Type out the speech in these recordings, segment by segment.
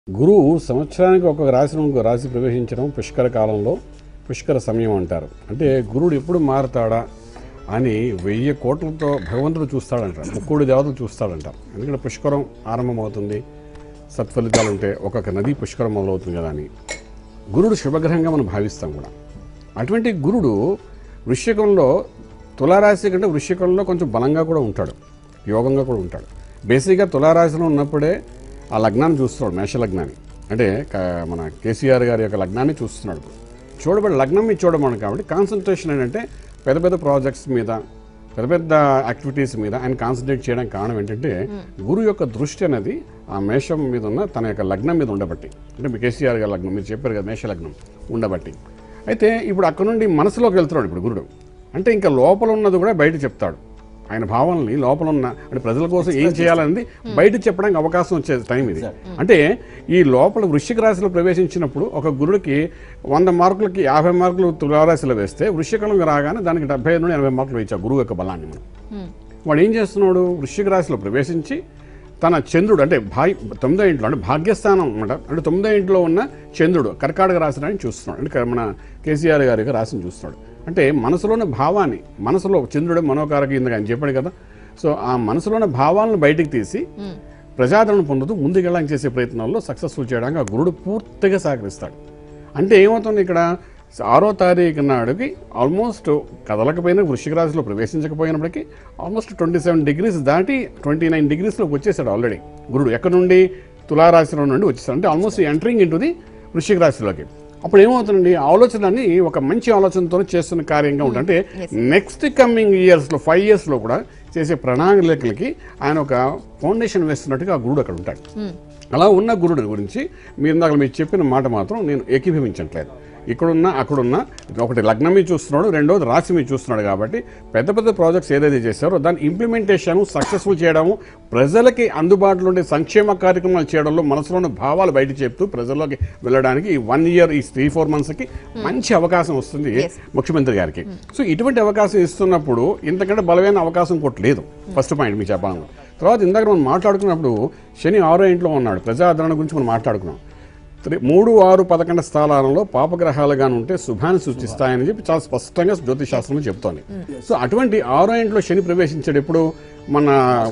గురువు సంవత్సరానికి ఒక్కొక్క రాశిని ఇంకో రాశి ప్రవేశించడం పుష్కర కాలంలో పుష్కర సమయం అంటారు అంటే గురుడు ఎప్పుడు మారుతాడా అని వెయ్యి కోట్లతో భగవంతుడు చూస్తాడంటారు ముక్కోడి దేవతలు చూస్తాడంటారు ఎందుకంటే పుష్కరం ఆరంభమవుతుంది సత్ఫలితాలు ఉంటే ఒక్కొక్క నది పుష్కరం మొదలవుతుంది కదా అని గురుడు శుభగ్రహంగా మనం భావిస్తాం కూడా అటువంటి గురుడు వృశ్చికంలో తులారాశి కంటే వృశ్చికంలో కొంచెం బలంగా కూడా ఉంటాడు యోగంగా కూడా ఉంటాడు బేసిక్గా తులారాశిలో ఉన్నప్పుడే ఆ లగ్నాన్ని చూస్తున్నాడు మేష లగ్నాన్ని అంటే క- మన కేసీఆర్ గారి యొక్క లగ్నాన్ని చూస్తున్నాడు చూడబడి లగ్నం మీద చూడమని కాబట్టి కాన్సన్ట్రేషన్ ఏంటంటే పెద్ద పెద్ద ప్రాజెక్ట్స్ మీద పెద్ద పెద్ద యాక్టివిటీస్ మీద ఆయన కాన్సన్ట్రేట్ చేయడానికి కారణం ఏంటంటే గురువు యొక్క దృష్టి అనేది ఆ మేషం మీద ఉన్న తన యొక్క లగ్నం మీద ఉండబట్టి అంటే మీ కేసీఆర్ గారి లగ్నం మీరు చెప్పారు కదా మేష లగ్నం ఉండబట్టి అయితే ఇప్పుడు అక్కడ నుండి మనసులోకి వెళ్తున్నాడు ఇప్పుడు గురుడు అంటే ఇంకా లోపల ఉన్నది కూడా బయట చెప్తాడు ఆయన భావనల్ని లోపల ఉన్న అంటే ప్రజల కోసం ఏం చేయాలనేది బయట చెప్పడానికి అవకాశం వచ్చే టైం ఇది అంటే ఈ లోపల వృశ్చిక రాశిలో ప్రవేశించినప్పుడు ఒక గురుడికి వంద మార్కులకి యాభై మార్కులు తులారాశిలో వేస్తే వృశ్చికంలోకి రాగానే దానికి డెబ్బై ఐదు నుండి ఎనభై మార్కులు వేయచ్చు ఆ గురువు యొక్క బలాన్ని మనం వాడు ఏం చేస్తున్నాడు వృశ్చిక రాశిలో ప్రవేశించి తన చంద్రుడు అంటే భాయ్ తొమ్మిదో ఇంట్లో అంటే భాగ్యస్థానం అనమాట అంటే తొమ్మిదో ఇంట్లో ఉన్న చంద్రుడు కర్కాటక రాశిని చూస్తున్నాడు అంటే మన కేసీఆర్ గారి యొక్క రాశిని చూస్తున్నాడు అంటే మనసులోని భావాన్ని మనసులో చంద్రుడు మనోకారక ఇందుకు ఆయన చెప్పాడు కదా సో ఆ మనసులోని భావాలను బయటికి తీసి ప్రజాదరణ పొందుతూ ముందుకెళ్ళడానికి చేసే ప్రయత్నాల్లో సక్సెస్ఫుల్ చేయడానికి ఆ గురుడు పూర్తిగా సహకరిస్తాడు అంటే ఏమవుతుంది ఇక్కడ ఆరో తారీఖు నాడుకి ఆల్మోస్ట్ కదలకపోయినా వృశ్చిక రాశిలో ప్రవేశించకపోయినప్పటికీ ఆల్మోస్ట్ ట్వంటీ సెవెన్ డిగ్రీస్ దాటి ట్వంటీ నైన్ డిగ్రీస్లోకి వచ్చేసాడు ఆల్రెడీ గురుడు ఎక్కడ నుండి తులారాశిలో నుండి వచ్చేసాడు అంటే ఆల్మోస్ట్ ఎంటరింగ్ ఇంటు ది వృశ్చిక రాశిలోకి అప్పుడు ఏమవుతుందండి ఆలోచనని ఒక మంచి ఆలోచనతో చేస్తున్న కార్యంగా ఉంటుంది అంటే నెక్స్ట్ కమింగ్ ఇయర్స్లో ఫైవ్ ఇయర్స్లో కూడా చేసే ప్రణాళికలకి ఆయన ఒక ఫౌండేషన్ వేస్తున్నట్టుగా ఆ గురుడు అక్కడ ఉంటాడు అలా ఉన్న గురుడు గురించి మీరు ఇందాక మీరు చెప్పిన మాట మాత్రం నేను ఏకీభవించట్లేదు ఇక్కడున్న అక్కడున్న ఒకటి లగ్నం మీద చూస్తున్నాడు రెండోది రాశి మీద చూస్తున్నాడు కాబట్టి పెద్ద పెద్ద ప్రాజెక్ట్స్ ఏదైతే చేశారో దాని ఇంప్లిమెంటేషన్ సక్సెస్ఫుల్ చేయడము ప్రజలకి అందుబాటులో ఉండే సంక్షేమ కార్యక్రమాలు చేయడంలో మనసులోని భావాలు బయట చెప్తూ ప్రజల్లోకి వెళ్ళడానికి ఈ వన్ ఇయర్ ఈ త్రీ ఫోర్ మంత్స్కి మంచి అవకాశం వస్తుంది ముఖ్యమంత్రి గారికి సో ఇటువంటి అవకాశం ఇస్తున్నప్పుడు ఇంతకంటే బలమైన అవకాశం ఇంకోటి లేదు ఫస్ట్ పాయింట్ మీకు చెప్పాలను తర్వాత ఇందాక మనం మాట్లాడుకున్నప్పుడు శని ఆరో ఇంట్లో ఉన్నాడు ప్రజాదరణ గురించి మనం మాట్లాడుకున్నాం త్రి- మూడు ఆరు పదకొండు స్థానాలలో పాపగ్రహాలుగా ఉంటే శుభాన్ని సూచిస్తాయని చెప్పి చాలా స్పష్టంగా జ్యోతిశాస్త్రంలో చెప్తోంది సో అటువంటి ఆరో ఇంట్లో శని ప్రవేశించాడు ఎప్పుడు మన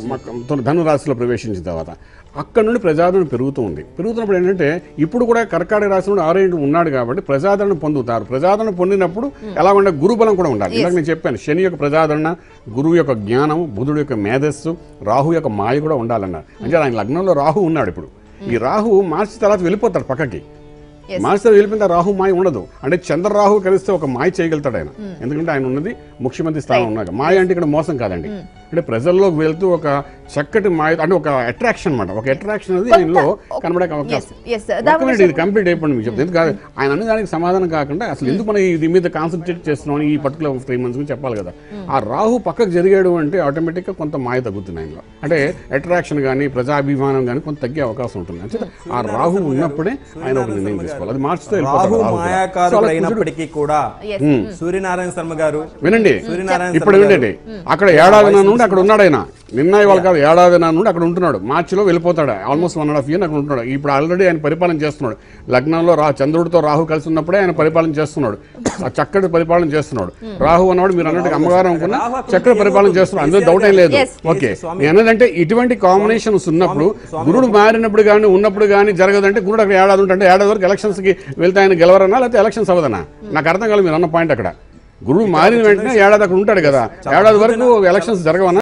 మ- ధనురాశిలో ప్రవేశించిన తర్వాత అక్కడ నుండి ప్రజాదరణ పెరుగుతూ ఉంది పెరుగుతున్నప్పుడు ఏంటంటే ఇప్పుడు కూడా కర్కాటక రాశి నుండి ఆరో ఇంట్లో ఉన్నాడు కాబట్టి ప్రజాదరణ పొందుతారు ప్రజాదరణ పొందినప్పుడు ఎలా ఉండే గురుబలం కూడా ఉండాలి ఇందాక నేను చెప్పాను శని యొక్క ప్రజాదరణ గురువు యొక్క జ్ఞానం బుధుడు యొక్క మేధస్సు రాహు యొక్క మాయ కూడా ఉండాలన్నారు అంటే ఆయన లగ్నంలో రాహు ఉన్నాడు ఇప్పుడు ఈ రాహు మార్చి తర్వాత వెళ్ళిపోతాడు పక్కకి మార్చి తర్వాత వెళ్ళిపోయిన తర్వాత రాహు మాయ ఉండదు అంటే చంద్ర రాహు కలిస్తే ఒక మాయ చేయగలుగుతాడు ఆయన ఎందుకంటే ఆయన ఉన్నది ముఖ్యమంత్రి స్థానం ఉన్నాక మాయ అంటే ఇక్కడ మోసం కాదండి అంటే ప్రజల్లోకి వెళ్తూ ఒక చక్కటి మాయ అంటే ఒక అట్రాక్షన్ అన్నమాట ఒక అట్రాక్షన్ అనేది ఆయనలో కనబడే అవకాశం yes, sir. ఒక్క minute, ఇది కంప్లీట్ అయిపోయింది మీకు చెప్తాను ఎందుకు కాదు ఆయన అన్న దానికి సమాధానం కాకుండా అసలు ఎందుకు మనం ఇది మీద కాన్సన్ట్రేట్ చేస్తున్నాం ఈ పర్టికులర్ త్రీ మంత్స్ గురించి చెప్పాలి కదా ఆ రాహు పక్కకు జరిగాడు అంటే ఆటోమేటిక్గా కొంత మాయ తగ్గుతుంది ఆయనలో అంటే అట్రాక్షన్ కానీ ప్రజాభిమానం కానీ కొంత తగ్గే అవకాశం ఉంటుంది అంటే ఆ రాహు ఉన్నప్పుడే ఆయన ఒక నిర్ణయం తీసుకోవాలి అది మార్చితో రాహు వెళ్ళిపోతాడు రాహు కూడా. సో మాయాకారుడు అలా కుజుడు- అయినప్పటికీ కూడా Yes. సూర్యనారాయణ శర్మ గారు వినండి సూర్యనారాయణ ఇప్పుడు శర్మ వినండి అక్కడ ఏడాది నా నుండి అక్కడ ఉన్నాడు ఆయన నిన్న ఇవాళ కాదు ఏడాది నా నుండి అక్కడ ఉంటున్నాడు మార్చిలో వెళ్ళిపోతాడు almost one and half year అక్కడ ఉంటున్నాడు ఇప్పుడు ఆల్రెడీ ఆయన పరిపాలన చేస్తున్నాడు లగ్నంలో రా చంద్రుడితో రాహు కలిసి ఉన్నప్పుడే ఆయన పరిపాలన చేస్తున్నాడు ఆ చక్కటి పరిపాలన చేస్తున్నాడు రాహు అన్నవాడు మీరు అన్నట్టు అమ్మగారు అనుకున్న రాహు అక్కడ చక్కటి పరిపాలన చేస్తున్నాడు అందులో డౌట్ ఏం లేదు Yes. ఓకే స్వామి. నేను ఏంటంటే ఇటువంటి కాంబినేషన్స్ ఉన్నప్పుడు గురుడు మారినప్పుడు కానీ ఉన్నప్పుడు కానీ జరగదంటే గురుడు అక్కడ ఏడాది ఉంటే ఏడాది వరకు ఎలక్షన్స్ కి వెళ్తే ఆయన గెలవరన్నా లేకపోతే ఎలక్షన్స్ అవ్వదన్నా నాకు అర్థం కాలేదు మీరు అన్న పాయింట్ అక్కడ గురువు మారిన వెంటనే ఏడాది అక్కడ ఉంటాడు కదా ఏడాది వరకు ఎలక్షన్స్ జరగవన్నా